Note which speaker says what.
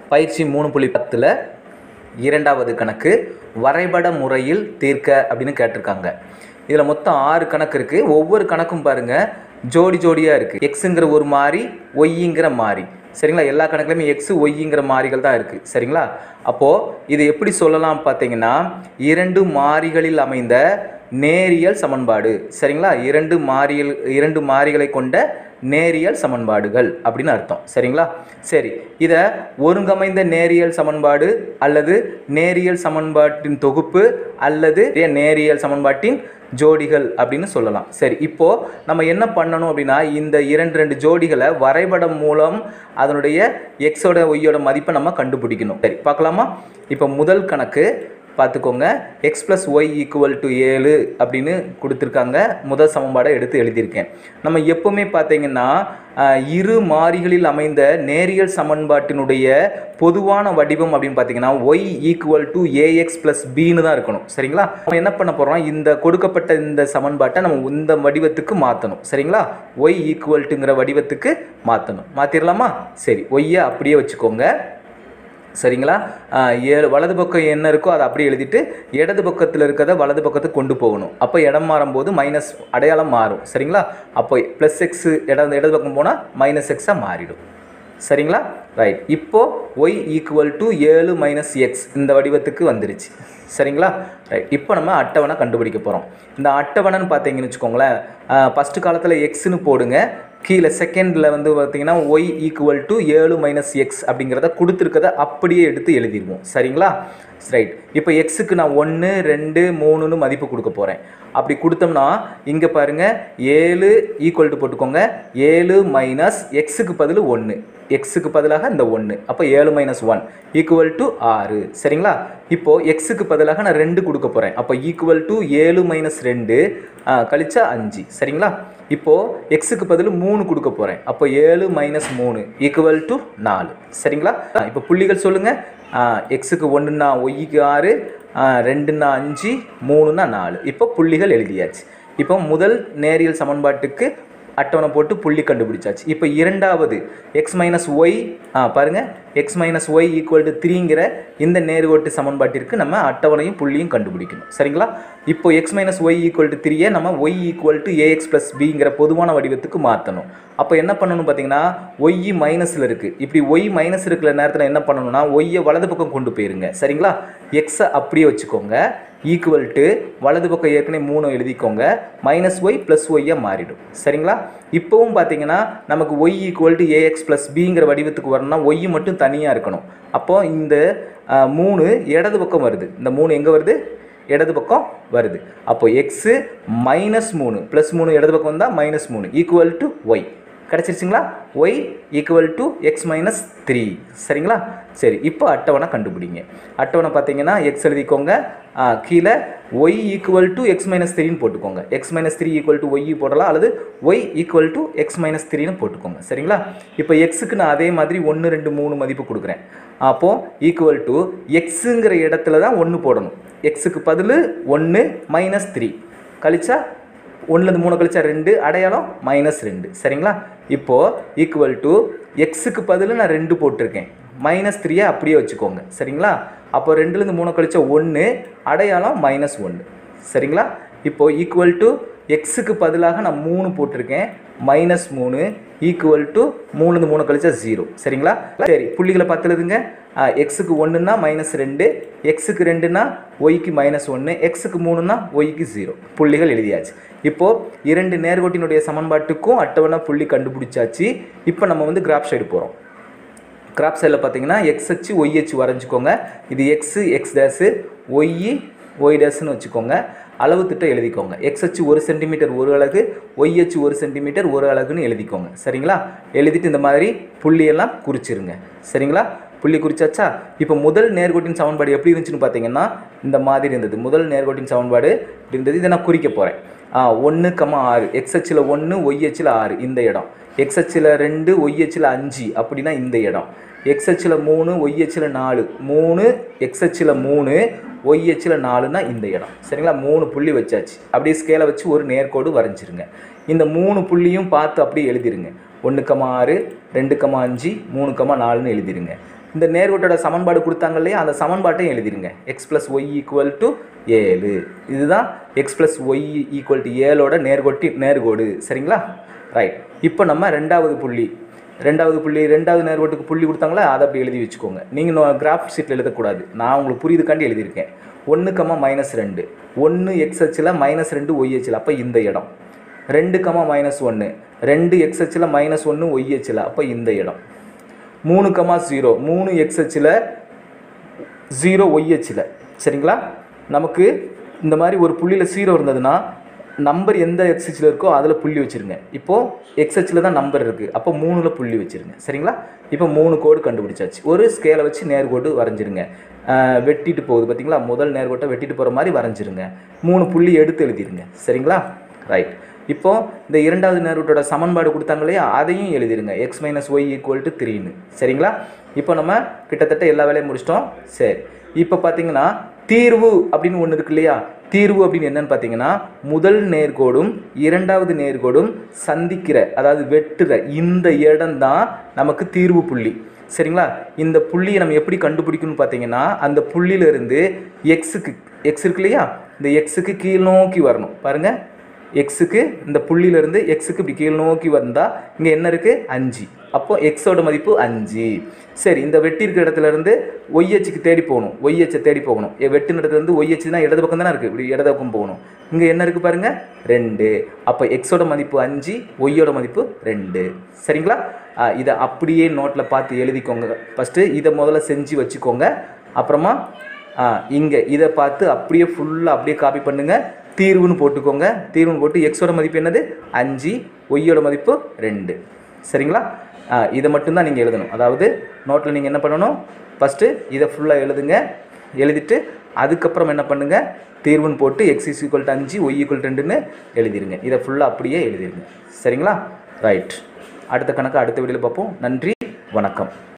Speaker 1: பயிற்சி மூணு புள்ளி பத்தில் இரண்டாவது கணக்கு வரைபட முறையில் தீர்க்க அப்படின்னு கேட்டிருக்காங்க இதில் மொத்தம் ஆறு கணக்கு இருக்குது ஒவ்வொரு கணக்கும் பாருங்கள் ஜோடி ஜோடியாக இருக்குது எக்ஸுங்கிற ஒரு மாறி ஒய்ங்கிற மாறி சரிங்களா எல்லா கணக்குலையுமே எக்ஸு ஒய்ங்கிற மாறிகள் தான் இருக்குது சரிங்களா அப்போது இது எப்படி சொல்லலாம் பார்த்தீங்கன்னா இரண்டு மாறிகளில் அமைந்த நேரியல் சமன்பாடு சரிங்களா இரண்டு மாறியல் இரண்டு மாறிகளை கொண்ட நேரியல் சமன்பாடுகள் அப்படின்னு அர்த்தம் சரிங்களா சரி இதை ஒருங்கமைந்த நேரியல் சமன்பாடு அல்லது நேரியல் சமன்பாட்டின் தொகுப்பு அல்லது நேரியல் சமன்பாட்டின் ஜோடிகள் அப்படின்னு சொல்லலாம் சரி இப்போ நம்ம என்ன பண்ணணும் அப்படின்னா இந்த இரண்டு ரெண்டு ஜோடிகளை வரைபடம் மூலம் அதனுடைய எக்ஸோட ஒய்யோட மதிப்பை நம்ம கண்டுபிடிக்கணும் சரி பார்க்கலாமா இப்போ முதல் கணக்கு பார்த்துக்கோங்க x plus y equal to ஏழு அப்படின்னு கொடுத்துருக்காங்க முதல் சமன்பாடை எடுத்து எழுதியிருக்கேன் நம்ம எப்போவுமே பார்த்தீங்கன்னா ஆஹ், இரு மாறிகளில் அமைந்த நேரியல் சமன்பாட்டினுடைய பொதுவான வடிவம் அப்படின்னு பார்த்தீங்கன்னா y equal to a x plus பின்னு தான் இருக்கணும் சரிங்களா நம்ம என்ன பண்ண போகிறோம் இந்த கொடுக்கப்பட்ட இந்த சமன்பாட்டை நம்ம இந்த வடிவத்துக்கு மாற்றணும் சரிங்களா ஒய் ஈக்குவல்ட்டுங்கிற வடிவத்துக்கு மாற்றணும் மாற்றிடலாமா சரி ஒய்யை அப்படியே வச்சுக்கோங்க சரிங்களா ஆஹ் ஏழு வலது பக்கம் என்ன இருக்கோ அதை அப்படியே எழுதிட்டு இடது பக்கத்தில் இருக்கிறத வலது பக்கத்துக்கு கொண்டு போகணும் அப்போ இடம் மாறும்போது மைனஸ் அடையாளம் மாறும் சரிங்களா அப்போ ப்ளஸ் எக்ஸு இடம் இடது பக்கம் போனால் மைனஸ் எக்ஸாக மாறிடும் சரிங்களா ரைட் இப்போ ஒய் ஈக்குவல் டு ஏழு மைனஸ் எக்ஸ் இந்த வடிவத்துக்கு வந்துருச்சு சரிங்களா ரைட் இப்போ நம்ம அட்டவணை கண்டுபிடிக்க போகிறோம் இந்த அட்டவணைன்னு பார்த்தீங்கன்னு வச்சுக்கோங்களேன் ஃபஸ்ட்டு காலத்தில் எக்ஸ்னு போடுங்க கீழே செகண்டில் வந்து பார்த்தீங்கன்னா ஒய் ஈக்குவல் டு ஏழு மைனஸ் எக்ஸ் அப்படிங்கிறத கொடுத்துருக்கத அப்படியே எடுத்து எழுதிடுவோம் சரிங்களா ரைட் இப்போ எக்ஸுக்கு நான் ஒன்று ரெண்டு மூணுன்னு மதிப்பு கொடுக்க போகிறேன் அப்படி கொடுத்தோம்னா இங்கே பாருங்கள் ஏழு ஈக்குவல் டு போட்டுக்கோங்க ஏழு மைனஸ் எக்ஸுக்கு பதில் ஒன்று எக்ஸுக்கு பதிலாக இந்த ஒன்று அப்போ ஏழு மைனஸ் ஒன் ஈக்குவல் டு ஆறு சரிங்களா இப்போது எக்ஸுக்கு பதிலாக நான் ரெண்டு கொடுக்க போகிறேன் அப்போ ஈக்குவல் டு ஏழு மைனஸ் ரெண்டு கழிச்சா அஞ்சு சரிங்களா இப்போது எக்ஸுக்கு பதில் மூணு கொடுக்க போகிறேன் அப்போ ஏழு மைனஸ் மூணு ஈக்குவல் டு நாலு சரிங்களா இப்போ புள்ளிகள் சொல்லுங்கள் எக்ஸுக்கு ஒன்றுனா ஒய்க்கு ஆறு ஆ, ரெண்டுன்னா அஞ்சு மூணுன்னா நாலு இப்போ புள்ளிகள் எழுதியாச்சு இப்போ முதல் நேரியல் சமன்பாட்டுக்கு அட்டவணை போட்டு புள்ளி கண்டுபிடிச்சாச்சு இப்போ இரண்டாவது எக்ஸ் மைனஸ் ஒய் பாருங்கள் x minus y equal to த்ரீங்கிற இந்த நேர்கோட்டு சமன்பாட்டிற்கு நம்ம அட்டவணையும் புள்ளியும் கண்டுபிடிக்கணும் சரிங்களா இப்போ x minus y equal to த்ரீயை நம்ம y equal to a x plus பிங்கிற பொதுவான வடிவத்துக்கு மாற்றணும் அப்போ என்ன பண்ணணும் பார்த்தீங்கன்னா ஒய் மைனஸில் இருக்குது இப்படி ஒய் மைனஸ் இருக்கிற நேரத்தில் என்ன பண்ணணும்னா ஒய்யை வலது பக்கம் கொண்டு போயிருங்க சரிங்களா எக்ஸை அப்படியே வச்சுக்கோங்க ஈக்குவல் டு வலது பக்கம் ஏற்கனவே மூணு எழுதிக்கோங்க மைனஸ் ஒய் ப்ளஸ் ஒய்யாக மாறிடும் சரிங்களா இப்போவும் பார்த்தீங்கன்னா நமக்கு y equal to a x plus பிங்கிற வடிவத்துக்கு வரணும்னா ஒய் மட்டும் தனியாக இருக்கணும் அப்போ இந்த ஆ, மூணு இடது பக்கம் வருது இந்த மூணு எங்கே வருது இடது பக்கம் வருது அப்போ எக்ஸு மைனஸ் மூணு ப்ளஸ் மூணு இடது பக்கம் வந்தால் மைனஸ் மூணு ஈக்குவல் டு ஒய் கிடச்சிருச்சுங்களா y equal to x minus three சரிங்களா சரி இப்போ அட்டவணை கண்டுபிடிங்க அட்டவணை பார்த்தீங்கன்னா எக்ஸ் எழுதிக்கோங்க ஆ, கீழே y equal to x minus த்ரீன்னு போட்டுக்கோங்க x minus three equal to y போடலாம் அல்லது y equal to x minus த்ரீன்னு போட்டுக்கோங்க சரிங்களா இப்போ எக்ஸுக்கு நான் அதே மாதிரி ஒன்று ரெண்டு மூணு மதிப்பு கொடுக்குறேன் அப்போது ஈக்குவல் டு எக்ஸுங்கிற இடத்துல தான் ஒன்று போடணும் எக்ஸுக்கு பதில் ஒன்று மைனஸ் த்ரீ கழிச்சா ஒன்றுலேருந்து மூணு கழிச்சா ரெண்டு அடையாளம் மைனஸ் ரெண்டு சரிங்களா இப்போது ஈக்குவல் டு எக்ஸுக்கு பதில் நான் ரெண்டு போட்டிருக்கேன் மைனஸ் த்ரீயை அப்படியே வச்சுக்கோங்க சரிங்களா அப்போ ரெண்டுலேருந்து மூணு கழிச்சா ஒன்று அடையாளம் மைனஸ் ஒன்று சரிங்களா இப்போது ஈக்குவல் டு எக்ஸுக்கு பதிலாக நான் மூணு போட்டிருக்கேன் மைனஸ் மூணு ஈக்குவல் டு மூணுலேருந்து மூணு கழிச்சா ஜீரோ சரிங்களா சரி புள்ளிகளை பார்த்துருதுங்க எக்ஸுக்கு ஒன்றுனா மைனஸ் ரெண்டு எக்ஸுக்கு ரெண்டுனா ஒய்க்கு மைனஸ் ஒன்று எக்ஸுக்கு மூணுனா ஒய்க்கு ஜீரோ புள்ளிகள் எழுதியாச்சு இப்போது இரண்டு நேர்கோட்டினுடைய சமன்பாட்டுக்கும் அட்டவணை புள்ளி கண்டுபிடிச்சாச்சு இப்போ நம்ம வந்து கிராப் சைடு போகிறோம் கிராப் சைடில் பார்த்தீங்கன்னா எக்ஸ் அச்சு ஒய் அச்சு வரைஞ்சிக்கோங்க இது x x dash y y டேஸ்னு வச்சுக்கோங்க அளவு திட்டம் எழுதிக்கோங்க எக்ஸ் அச்சு ஒரு சென்டிமீட்டர் ஒரு அலகு ஒய் அச்சு ஒரு சென்டிமீட்டர் ஒரு அலகுன்னு எழுதிக்கோங்க சரிங்களா எழுதிட்டு இந்த மாதிரி புள்ளியெல்லாம் குறிச்சிருங்க சரிங்களா புள்ளி குறிச்சாச்சா இப்போ முதல் நேர்கோட்டின் சமன்பாடு எப்படி இருந்துச்சுன்னு பார்த்தீங்கன்னா இந்த மாதிரி இருந்தது முதல் நேர்கோட்டின் சமன்பாடு இப்படி இருந்தது இதை நான் குறிக்க போகிறேன் ஒன்று கம்மா ஆறு எக்ஸ் அச்சில் ஒன்று ஒய் அச்சில் ஆறு இந்த இடம் எக்ஸ் அச்சில் ரெண்டு ஒய் அச்சில் அஞ்சு அப்படின்னா இந்த இடம் எக்ஸ் அச்சில் மூணு ஒய் அச்சில் நாலு மூணு எக்ஸ் அச்சில் மூணு ஒய் அச்சில் நாலுனா இந்த இடம் சரிங்களா மூணு புள்ளி வச்சாச்சு அப்படியே ஸ்கேலை வச்சு ஒரு நேர்கோடு வரைஞ்சிருங்க இந்த மூணு புள்ளியும் பார்த்து அப்படியே எழுதிருங்க ஒன்று கமா ஆறு ரெண்டு கமா அஞ்சு மூணு கமா நாலுன்னு எழுதிருங்க இந்த நேர்கோட்டோட சமன்பாடு கொடுத்தாங்க இல்லையா அந்த சமன்பாட்டையும் எழுதிருங்க x plus y equal to ஏழு இதுதான் x plus y equal to ஏழோட நேர்கோட்டி நேர்கோடு சரிங்களா ரைட் இப்போ நம்ம ரெண்டாவது புள்ளி ரெண்டாவது புள்ளி ரெண்டாவது நேர்கோட்டுக்கு புள்ளி கொடுத்தாங்களா அதை அப்படி எழுதி வச்சுக்கோங்க நீங்கள் கிராஃப் ஷீட்டில் எழுதக்கூடாது நான் உங்களுக்கு புரியுதுக்காண்டி எழுதியிருக்கேன் ஒன்று கம்மா மைனஸ் ரெண்டு ஒன்று எக்ஸ் அச்சில் மைனஸ் ரெண்டு ஒய் அச்சில் அப்போ இந்த இடம் ரெண்டு கம்மா மைனஸ் ஒன்று ரெண்டு எக்ஸ் அச்சில் மைனஸ் ஒன்று ஒய் அச்சில் அப்போ இந்த இடம் மூணு கமா ஜீரோ மூணு எக்ஸ் அச்சில் ஜீரோ ஒய் அச்சில் சரிங்களா நமக்கு இந்த மாதிரி ஒரு புள்ளியில் ஜீரோ இருந்ததுன்னா நம்பர் எந்த எக்ஸ் அச்சில் இருக்கோ அதில் புள்ளி வச்சுருங்க இப்போது எக்ஸ் அச்சில் தான் நம்பர் இருக்குது அப்போ மூணில் புள்ளி வச்சுருங்க சரிங்களா இப்போ மூணு கோடு கண்டுபிடிச்சாச்சு ஒரு ஸ்கேலை வச்சு நேர்கோடு வரைஞ்சிருங்க ஆஹ் வெட்டிட்டு போகுது பார்த்தீங்களா முதல் நேர்கோட்டை வெட்டிட்டு போகிற மாதிரி வரைஞ்சிருங்க மூணு புள்ளி எடுத்து எழுதிருங்க சரிங்களா ரைட் இப்போ இந்த இரண்டாவது நேர்கோட்டோட சமன்பாடு கொடுத்தாங்க இல்லையா அதையும் எழுதிருங்க x minus y equal to த்ரீன்னு சரிங்களா இப்போ நம்ம கிட்டத்தட்ட எல்லா வேலையும் முடிச்சிட்டோம் சரி இப்போ பார்த்தீங்கன்னா தீர்வு அப்படின்னு ஒன்று இருக்கு இல்லையா தீர்வு அப்படின்னு என்னன்னு பார்த்தீங்கன்னா முதல் நேர்கோடும் இரண்டாவது நேர்கோடும் சந்திக்கிற அதாவது வெட்டுற இந்த இடம் தான் நமக்கு தீர்வு புள்ளி சரிங்களா இந்த புள்ளியை நம்ம எப்படி கண்டுபிடிக்கணும்னு பார்த்தீங்கன்னா அந்த புள்ளியிலிருந்து எக்ஸுக்கு எக்ஸ் இருக்கு இல்லையா இந்த எக்ஸுக்கு கீழ் நோக்கி வரணும் பாருங்க எக்ஸுக்கு இந்த புள்ளியிலிருந்து எக்ஸுக்கு இப்படி கீழ் நோக்கி வந்தால் இங்கே என்ன இருக்குது அஞ்சு அப்போ எக்ஸோட மதிப்பு அஞ்சு சரி இந்த வெட்டி இருக்கிற இடத்துல இருந்து ஒய்ஹெச்சுக்கு தேடி போகணும் ஒய்ஹெச்சை தேடி போகணும் எ- வெட்டின இடத்துல இருந்து ஒய்ஹெச் தான் இடது பக்கம் தானே இருக்குது இப்படி இடது பக்கம் போகணும் இங்கே என்ன இருக்குது பாருங்க ரெண்டு அப்போ எக்ஸோட மதிப்பு அஞ்சு ஒய்யோட மதிப்பு ரெண்டு சரிங்களா ஆ, இதை அப்படியே நோட்டில் பார்த்து எழுதிக்கோங்க ஃபஸ்ட்டு இதை முதல்ல செஞ்சு வச்சுக்கோங்க அப்புறமா இங்கே இதை பார்த்து அப்படியே ஃபுல்லாக அப்படியே காப்பி பண்ணுங்கள் தீர்வுன்னு போட்டுக்கோங்க தீர்வுன்னு போட்டு எக்ஸோட மதிப்பு என்னது அஞ்சு ஒய்யோட மதிப்பு ரெண்டு சரிங்களா ஆ, இதை மட்டும்தான் நீங்கள் எழுதணும் அதாவது நோட்டில் நீங்கள் என்ன பண்ணணும் ஃபஸ்ட்டு இதை ஃபுல்லாக எழுதுங்க எழுதிட்டு அதுக்கப்புறம் என்ன பண்ணுங்கள் தீர்வுன்னு போட்டு எக்ஸ் இஸ் ஈக்குவல் டு அஞ்சு ஒய் ஈக்குவல் ரெண்டுன்னு எழுதிருங்க இதை ஃபுல்லாக அப்படியே எழுதிருங்க சரிங்களா ரைட் அடுத்த கணக்கு அடுத்த வீடியோவில் பார்ப்போம் நன்றி வணக்கம்